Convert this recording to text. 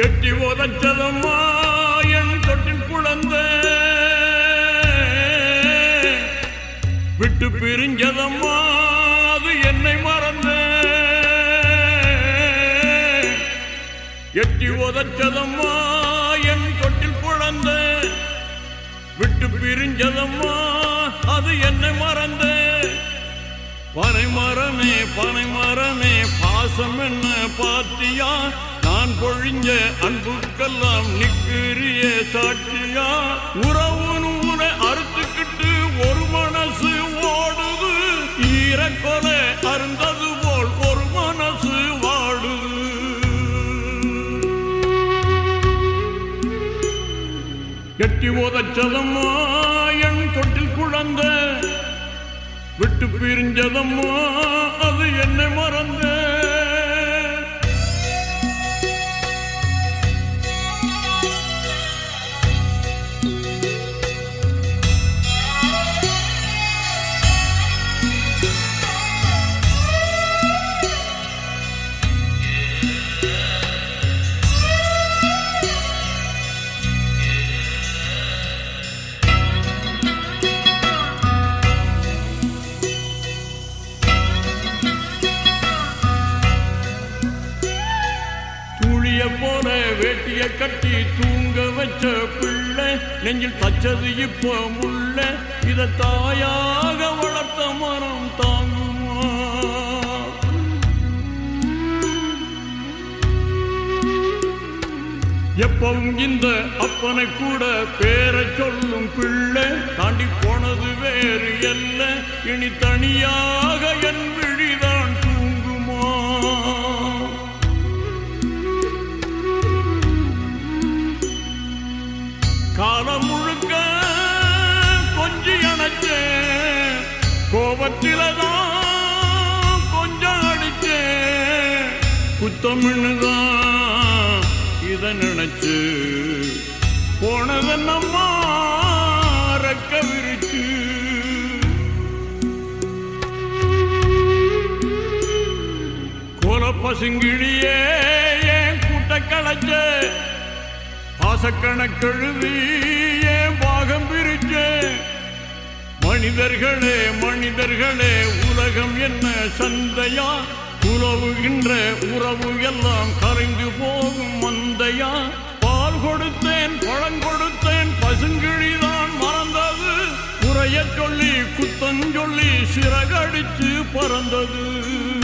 எட்டி உதச்சதம்மா என் தொட்டில் குழந்தை விட்டு பிரிஞ்சதம்மா அது என்னை மறந்த எட்டி உதச்சதம்மா என் தொட்டில் குழந்தை விட்டு பிரிஞ்சதம்மா அது என்னை மறந்த பனை மரமே பனை மரமே பாசம் என்ன பாத்தியா நான் பொழிஞ்ச அன்புக்கெல்லாம் நிக்கிறிய சாட்சியா உறவு நூலை அறுத்துக்கிட்டு ஒரு மனசு ஓடுது ஈரக்கொலை அருந்தது போல் ஒரு மனசு வாடுது எட்டி உதச்சதம்மா என் தொட்டில் குழந்த விட்டு பிரிஞ்சதம்மா அது என்னை மறந்த தூளிய போல வேட்டிய கட்டி தூங்க வச்ச பிள்ளை நெஞ்சில் தச்சது இப்ப முள்ள இத தாயாக வளர்த்த மரம் தாங்குமா எப்பவும் இந்த அப்பனை கூட பேரை சொல்லும் பிள்ளை தாண்டி போனது வேறு அல்ல இனி தனியாக என் விழிதான் தூங்குமா காலம் முழுக்க கொஞ்சி அணைச்சேன் கோபத்திலதான் கொஞ்சம் அடிச்சேன் குத்தமின்னுதான் இத நினைச்சு போனதென்னம்மா ரெக்க விரிச்சு கோல பசுங்கிழியே ஏன் கூட்ட களைச்ச பாசக்கணக்கெழுதி ஏன் பாகம் பிரிச்ச மனிதர்களே மனிதர்களே உலகம் என்ன சந்தையா உலவுகின்ற உறவு எல்லாம் கரைந்து போகும் மந்தையா பால் கொடுத்தேன் பழம் கொடுத்தேன் பசுங்கிழிதான் மறந்தது குறைய சொல்லி குத்தஞ்சொல்லி சிறகடிச்சு பறந்தது